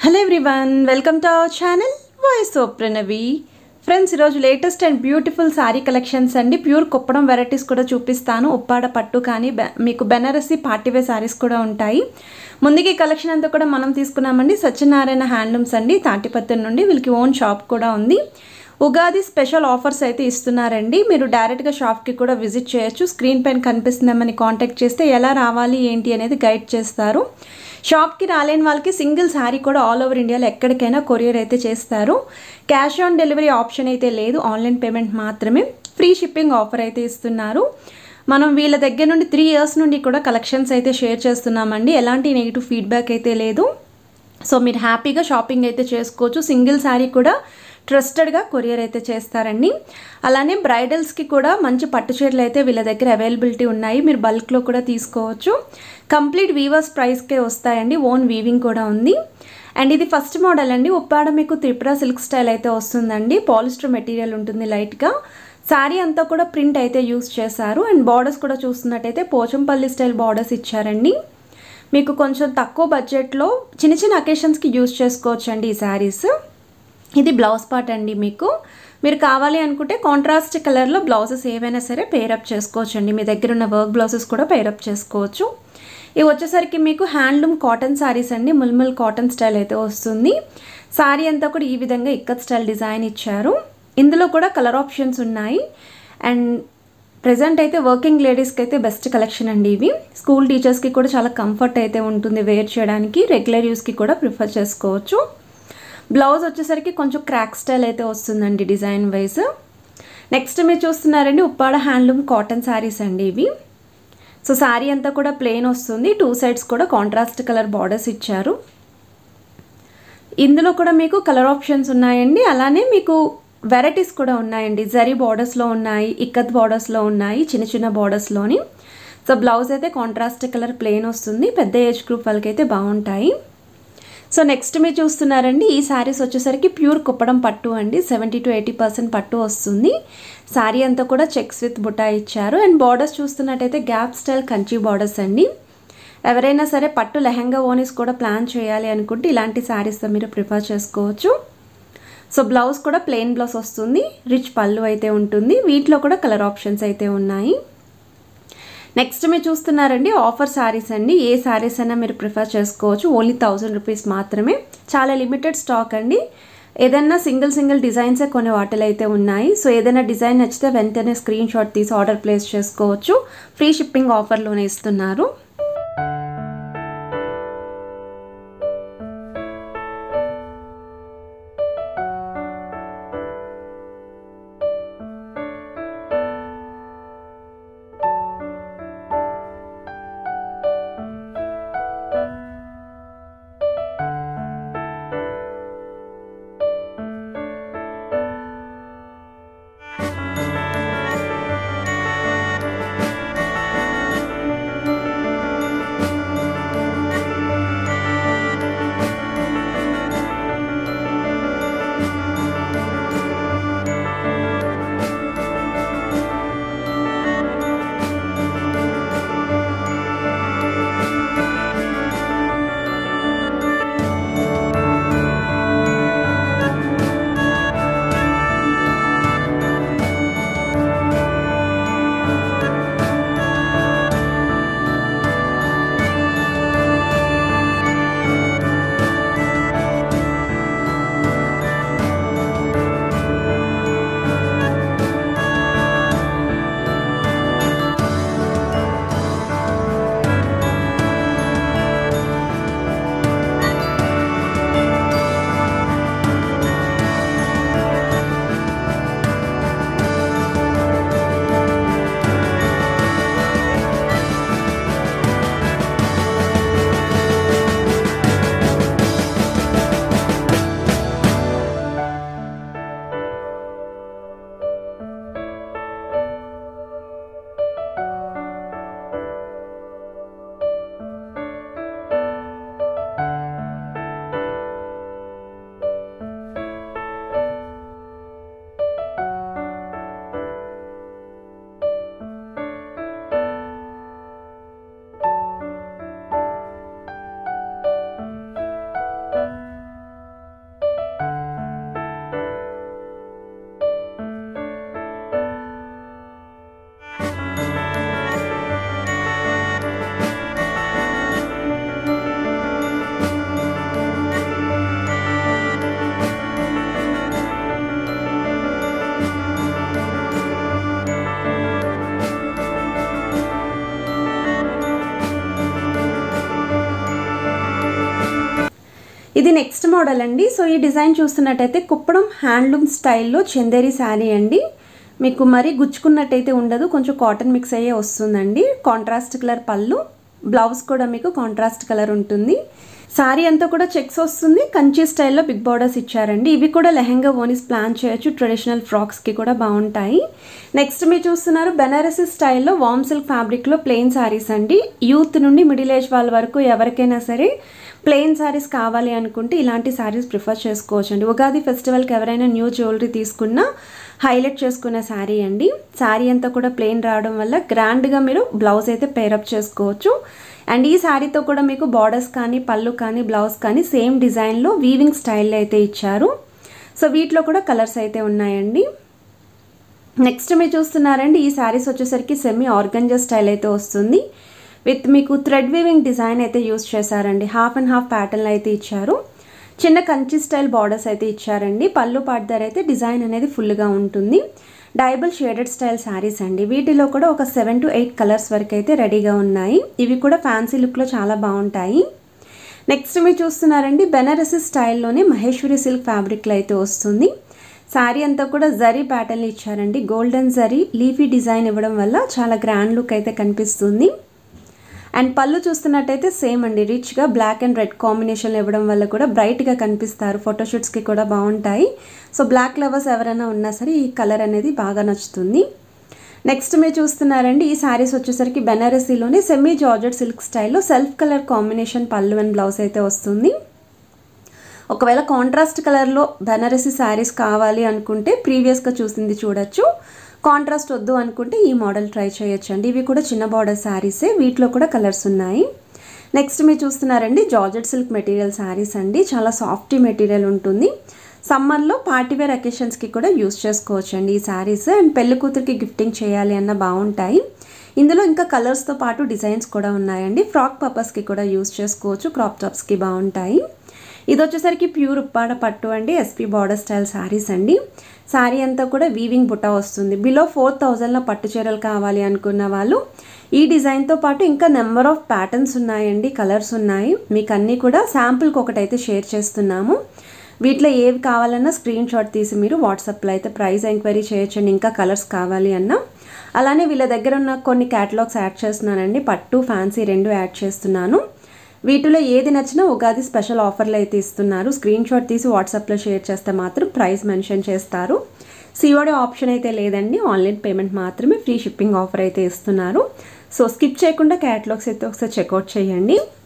hello everyone welcome to our channel voice of Pranavi friends ఈరోజు latest and beautiful sari collections అండి pure Kuppadam varieties కూడా చూపిస్తాను ఉప్పాడ పట్టు కానీ బె- మీకు బెనారసి పార్టీవేర్ శారీస్ కూడా ఉంటాయి ముందుకి కలెక్షన్ అంతా కూడా మనం తీసుకున్నామండి సత్యనారాయణ హ్యాండ్లూమ్స్ అండి తాటిపత్తి నుండి వీళ్ళకి ఓన్ షాప్ కూడా ఉంది ఉగాది స్పెషల్ ఆఫర్స్ అయితే ఇస్తున్నారండి మీరు డైరెక్ట్గా షాప్కి కూడా విజిట్ చేయొచ్చు స్క్రీన్ పైన కనిపిస్తుందామని కాంటాక్ట్ చేస్తే ఎలా రావాలి ఏంటి అనేది గైడ్ చేస్తారు షాప్కి రాలేని వాళ్ళకి సింగిల్ శారీ కూడా ఆల్ ఓవర్ ఇండియాలో ఎక్కడికైనా కొరియర్ అయితే చేస్తారు క్యాష్ ఆన్ డెలివరీ ఆప్షన్ అయితే లేదు ఆన్లైన్ పేమెంట్ మాత్రమే ఫ్రీ షిప్పింగ్ ఆఫర్ అయితే ఇస్తున్నారు మనం వీళ్ళ దగ్గర నుండి త్రీ ఇయర్స్ నుండి కూడా కలెక్షన్స్ అయితే షేర్ చేస్తున్నామండి ఎలాంటి నెగిటివ్ ఫీడ్బ్యాక్ అయితే లేదు సో మీరు హ్యాపీగా షాపింగ్ అయితే చేసుకోవచ్చు సింగిల్ శారీ కూడా ట్రస్టెడ్గా కొరియర్ అయితే చేస్తారండి అలానే బ్రైడల్స్కి కూడా మంచి పట్టు చీరలు అయితే వీళ్ళ దగ్గర అవైలబిలిటీ ఉన్నాయి మీరు బల్క్లో కూడా తీసుకోవచ్చు కంప్లీట్ వీవర్స్ ప్రైస్కే వస్తాయండి ఓన్ వీవింగ్ కూడా ఉంది అండ్ ఇది ఫస్ట్ మోడల్ అండి ఉప్పాడ మీకు త్రిపుర సిల్క్ స్టైల్ అయితే వస్తుందండి పాలిస్టర్ మెటీరియల్ ఉంటుంది లైట్గా శారీ అంతా కూడా ప్రింట్ అయితే యూస్ చేశారు అండ్ బార్డర్స్ కూడా చూస్తున్నట్టయితే పోచంపల్లి స్టైల్ బార్డర్స్ ఇచ్చారండి మీకు కొంచెం తక్కువ బడ్జెట్లో చిన్న చిన్న అకేషన్స్కి యూస్ చేసుకోవచ్చు అండి ఈ శారీస్ ఇది బ్లౌజ్ పార్ట్ అండి మీకు మీరు కావాలి అనుకుంటే కాంట్రాస్ట్ కలర్లో బ్లౌజెస్ ఏవైనా సరే పేరప్ చేసుకోవచ్చు అండి మీ దగ్గర ఉన్న వర్క్ బ్లౌజెస్ కూడా పేరప్ చేసుకోవచ్చు ఇవి వచ్చేసరికి మీకు హ్యాండ్లూమ్ కాటన్ శారీస్ అండి ముల్ముల్ కాటన్ స్టైల్ అయితే వస్తుంది శారీ అంతా కూడా ఈ విధంగా ఇక్కత్ స్టైల్ డిజైన్ ఇచ్చారు ఇందులో కూడా కలర్ ఆప్షన్స్ ఉన్నాయి అండ్ ప్రజెంట్ అయితే వర్కింగ్ లేడీస్కి అయితే బెస్ట్ కలెక్షన్ అండి ఇవి స్కూల్ టీచర్స్కి కూడా చాలా కంఫర్ట్ అయితే ఉంటుంది వేర్ చేయడానికి రెగ్యులర్ యూస్కి కూడా ప్రిఫర్ చేసుకోవచ్చు బ్లౌజ్ వచ్చేసరికి కొంచెం క్రాక్ స్టైల్ అయితే వస్తుందండి డిజైన్ వైజ్ నెక్స్ట్ మీరు చూస్తున్నారండి ఉప్పాడ హ్యాండ్లూమ్ కాటన్ శారీస్ అండి ఇవి సో శారీ అంతా కూడా ప్లెయిన్ వస్తుంది టూ సైడ్స్ కూడా కాంట్రాస్ట్ కలర్ బార్డర్స్ ఇచ్చారు ఇందులో కూడా మీకు కలర్ ఆప్షన్స్ ఉన్నాయండి అలానే మీకు వెరైటీస్ కూడా ఉన్నాయండి జరీ బార్డర్స్లో ఉన్నాయి ఇక్కత్ బార్డర్స్లో ఉన్నాయి చిన్న చిన్న బార్డర్స్లోని సో బ్లౌజ్ అయితే కాంట్రాస్ట్ కలర్ ప్లెయిన్ వస్తుంది పెద్ద ఏజ్ గ్రూప్ వాళ్ళకి అయితే బాగుంటాయి సో నెక్స్ట్ మీరు చూస్తున్నారండి ఈ శారీస్ వచ్చేసరికి ప్యూర్ కుప్పడం పట్టు అండి సెవెంటీ టు ఎయిటీ పర్సెంట్ పట్టు వస్తుంది శారీ అంతా కూడా చెక్స్ విత్ బుటా ఇచ్చారు అండ్ బార్డర్స్ చూస్తున్నట్టయితే గ్యాప్ స్టైల్ కంచి బార్డర్స్ అండి ఎవరైనా సరే పట్టు లెహంగా ఓనీస్ కూడా ప్లాన్ చేయాలి అనుకుంటే ఇలాంటి శారీస్తో మీరు ప్రిఫర్ చేసుకోవచ్చు సో బ్లౌజ్ కూడా ప్లెయిన్ బ్లౌజ్ వస్తుంది రిచ్ పళ్ళు అయితే ఉంటుంది వీటిలో కూడా కలర్ ఆప్షన్స్ అయితే ఉన్నాయి నెక్స్ట్ మీరు చూస్తున్నారండి ఆఫర్ శారీస్ అండి ఏ శారీస్ అయినా మీరు ప్రిఫర్ చేసుకోవచ్చు ఓన్లీ థౌజండ్ రూపీస్ మాత్రమే చాలా లిమిటెడ్ స్టాక్ అండి ఏదైనా సింగిల్ సింగిల్ డిజైన్సే కొన్ని వాటిలో అయితే ఉన్నాయి సో ఏదైనా డిజైన్ నచ్చితే వెంటనే స్క్రీన్ షాట్ తీసి ఆర్డర్ ప్లేస్ చేసుకోవచ్చు ఫ్రీ షిప్పింగ్ ఆఫర్లోనే ఇస్తున్నారు ఇది నెక్స్ట్ మోడల్ అండి సో ఈ డిజైన్ చూస్తున్నట్టయితే కుప్పడం హ్యాండ్లూమ్ స్టైల్లో చందేరి శారీ అండి మీకు మరీ గుచ్చుకున్నట్టయితే ఉండదు కొంచెం కాటన్ మిక్స్ అయ్యే వస్తుందండి కాంట్రాస్ట్ కలర్ పళ్ళు బ్లౌజ్ కూడా మీకు కాంట్రాస్ట్ కలర్ ఉంటుంది శారీ అంతా కూడా చెక్స్ వస్తుంది కంచి స్టైల్లో బిగ్ బార్డర్స్ ఇచ్చారండి ఇవి కూడా లెహెంగా ఓనీస్ ప్లాన్ చేయొచ్చు ట్రెడిషనల్ ఫ్రాక్స్కి కూడా బాగుంటాయి నెక్స్ట్ మీరు చూస్తున్నారు బెనారసీ స్టైల్లో వామ్ సిల్క్ ఫ్యాబ్రిక్లో ప్లెయిన్ శారీస్ అండి యూత్ నుండి మిడిల్ ఏజ్ వాళ్ళ వరకు ఎవరికైనా సరే ప్లెయిన్ శారీస్ కావాలి అనుకుంటే ఇలాంటి శారీస్ ప్రిఫర్ చేసుకోవచ్చు అండి ఉగాది ఫెస్టివల్కి ఎవరైనా న్యూ జ్యువెలరీ తీసుకున్నా హైలైట్ చేసుకునే శారీ అండి శారీ అంతా కూడా ప్లెయిన్ రావడం వల్ల గ్రాండ్గా మీరు బ్లౌజ్ అయితే పేరప్ చేసుకోవచ్చు అండ్ ఈ శారీతో కూడా మీకు బార్డర్స్ కానీ పళ్ళు కానీ బ్లౌజ్ కానీ సేమ్ డిజైన్లో వీవింగ్ స్టైల్లో అయితే ఇచ్చారు సో వీటిలో కూడా కలర్స్ అయితే ఉన్నాయండి నెక్స్ట్ మీరు చూస్తున్నారండి ఈ శారీస్ వచ్చేసరికి సెమీ ఆర్గంజా స్టైల్ అయితే వస్తుంది విత్ మీకు థ్రెడ్ వీవింగ్ డిజైన్ అయితే యూస్ చేశారండి హాఫ్ అండ్ హాఫ్ ప్యాటర్న్ అయితే ఇచ్చారు చిన్న కంచి స్టైల్ బార్డర్స్ అయితే ఇచ్చారండి పళ్ళు పాటు అయితే డిజైన్ అనేది ఫుల్గా ఉంటుంది డైబుల్ షేడెడ్ స్టైల్ శారీస్ అండి వీటిలో కూడా ఒక సెవెన్ టు ఎయిట్ కలర్స్ వరకు అయితే రెడీగా ఉన్నాయి ఇవి కూడా ఫ్యాన్సీ లుక్లో చాలా బాగుంటాయి నెక్స్ట్ మీరు చూస్తున్నారండి బెనారసీ స్టైల్లోనే మహేశ్వరి సిల్క్ ఫ్యాబ్రిక్లో అయితే వస్తుంది శారీ అంతా కూడా జరీ ప్యాటర్న్ ఇచ్చారండి గోల్డెన్ జరీ లీఫీ డిజైన్ ఇవ్వడం వల్ల చాలా గ్రాండ్ లుక్ అయితే కనిపిస్తుంది అండ్ పళ్ళు చూస్తున్నట్టయితే సేమ్ అండి రిచ్గా బ్లాక్ అండ్ రెడ్ కాంబినేషన్లో ఇవ్వడం వల్ల కూడా బ్రైట్గా కనిపిస్తారు ఫోటోషూట్స్కి కూడా బాగుంటాయి సో బ్లాక్ లవర్స్ ఎవరైనా ఉన్నా సరే ఈ కలర్ అనేది బాగా నచ్చుతుంది నెక్స్ట్ మీరు చూస్తున్నారండి ఈ శారీస్ వచ్చేసరికి బెనారసీలోనే సెమీ జార్జెట్ సిల్క్ స్టైల్లో సెల్ఫ్ కలర్ కాంబినేషన్ పళ్ళు అండ్ బ్లౌజ్ అయితే వస్తుంది ఒకవేళ కాంట్రాస్ట్ కలర్లో బెనారసీ శారీస్ కావాలి అనుకుంటే ప్రీవియస్గా చూసింది చూడొచ్చు కాంట్రాస్ట్ వద్దు అనుకుంటే ఈ మోడల్ ట్రై చేయొచ్చు అండి ఇవి కూడా చిన్న బార్డర్ శారీసే వీటిలో కూడా కలర్స్ ఉన్నాయి నెక్స్ట్ మీరు చూస్తున్నారండి జార్జెట్ సిల్క్ మెటీరియల్ శారీస్ అండి చాలా సాఫ్టీ మెటీరియల్ ఉంటుంది సమ్మర్లో పార్టీవేర్ అకేషన్స్కి కూడా యూస్ చేసుకోవచ్చు అండి ఈ శారీస్ అండ్ పెళ్లి కూతురికి గిఫ్టింగ్ చేయాలి అన్న బాగుంటాయి ఇందులో ఇంకా కలర్స్తో పాటు డిజైన్స్ కూడా ఉన్నాయండి ఫ్రాక్ పర్పస్కి కూడా యూస్ చేసుకోవచ్చు క్రాప్ టాప్స్కి బాగుంటాయి ఇది వచ్చేసరికి ప్యూర్ ఉప్పాడ పట్టు అండి ఎస్పీ బార్డర్ స్టైల్ శారీస్ అండి శారీ అంతా కూడా వీవింగ్ బుట్ట వస్తుంది బిలో ఫోర్ థౌజండ్లో పట్టు చీరలు కావాలి అనుకున్న వాళ్ళు ఈ డిజైన్తో పాటు ఇంకా నెంబర్ ఆఫ్ ప్యాటర్న్స్ ఉన్నాయండి కలర్స్ ఉన్నాయి మీకు అన్నీ కూడా శాంపుల్కి ఒకటైతే షేర్ చేస్తున్నాము వీటిలో ఏవి కావాలన్నా స్క్రీన్ షాట్ తీసి మీరు వాట్సాప్లో అయితే ప్రైస్ ఎంక్వైరీ చేయొచ్చండి ఇంకా కలర్స్ కావాలి అన్నా అలానే వీళ్ళ దగ్గర ఉన్న కొన్ని క్యాటలాగ్స్ యాడ్ చేస్తున్నానండి పట్టు ఫ్యాన్సీ రెండు యాడ్ చేస్తున్నాను వీటిలో ఏది నచ్చినా ఉగాది స్పెషల్ ఆఫర్లు అయితే ఇస్తున్నారు స్క్రీన్ షాట్ తీసి వాట్సాప్లో షేర్ చేస్తే మాత్రం ప్రైస్ మెన్షన్ చేస్తారు సిఓడి ఆప్షన్ అయితే లేదండి ఆన్లైన్ పేమెంట్ మాత్రమే ఫ్రీ షిప్పింగ్ ఆఫర్ అయితే ఇస్తున్నారు సో స్కిప్ చేయకుండా క్యాటలాగ్స్ అయితే ఒకసారి చెక్అవుట్ చేయండి